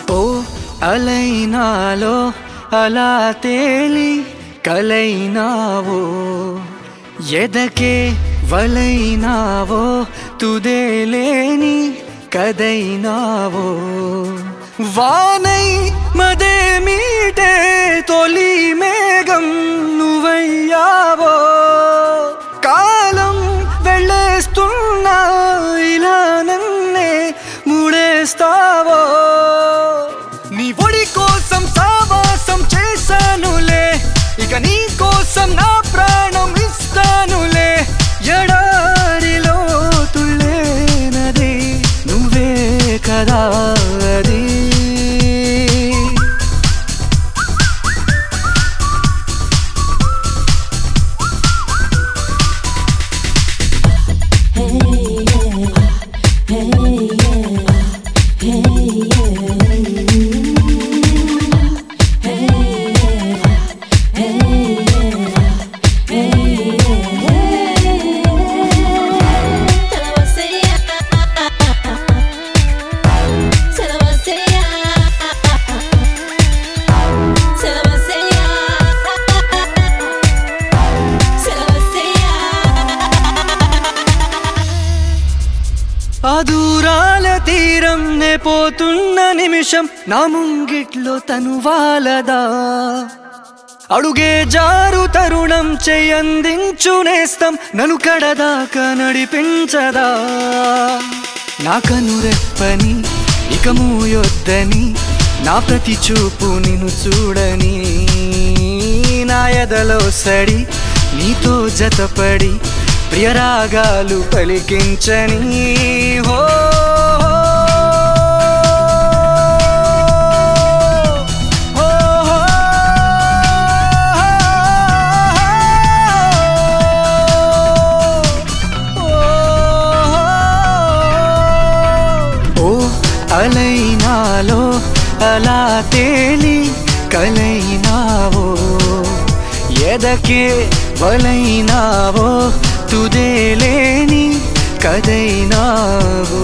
ఓ అలైనాలో అలా తేలి కలైనావో ఎదకే వలైనావో తుదేలేని కదైనావో వానై మదే మీటే తొలి మేఘం నువ్వయ్యావో కాలం వెళ్ళేస్తున్నా ఇలా నన్నే ముడేస్తావో నీ ఒడి కోసం సావాసం చేశానులే ఇక నీ కోసం నా ప్రాణం ఇస్తానులే ఎడారిలో తుళ్ళేనది నువ్వే కదా అది Te la vacía. Se la vacía. Se la vacía. Se la vacía. ఆ దూరాల తీరం నే పోతున్న నిమిషం నా ముంగిట్లో తను వాలదా అడుగే జారు తరుణం చెయ్యందించు నేస్తం నన్ను కడదాకా నడిపించదా నా కనురెప్పని ఇక మూయొద్దని నా ప్రతి చూపు నిన్ను చూడని నా ఎదలో సడి నీతో జతపడి ప్రియరాగాలు పలికించని హో హో, ఓ అలైనాలో అలా తేలి కలైనావో ఎదకే వలైనావో తుదేలేని కదైనావో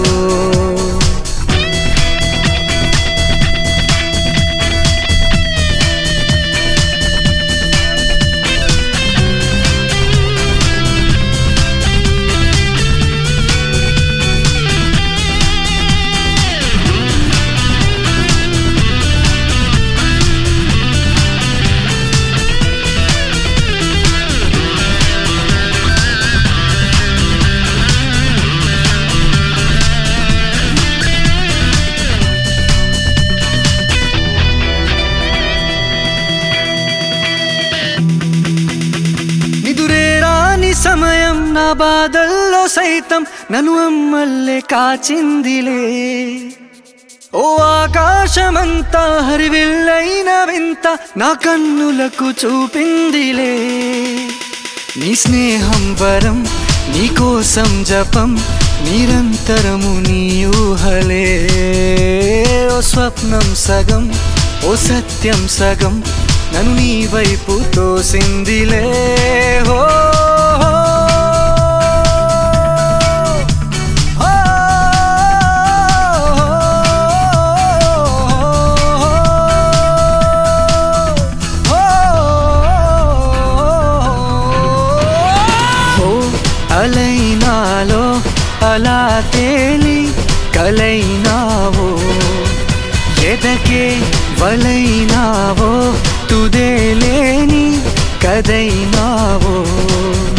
నిదురే రాని సమయం నా బాధల్లో సైతం నన్ను అమ్మల్లే కాచిందిలే ఓ ఆకాశమంతా హరివిల్లైన వింత నా కన్నులకు చూపిందిలే నీ స్నేహం వరం నీ కోసం జపం నిరంతరము నీ ఊహలే ఓ స్వప్నం సగం ఓ సత్యం సగం నన్ను నీ వైపు తోసిందిలే హో హో. హో, హో, హో. అలైనాలో అలా తేలి కలైనావో ఎదకే వలైనావో తుదేలేని కదైనావో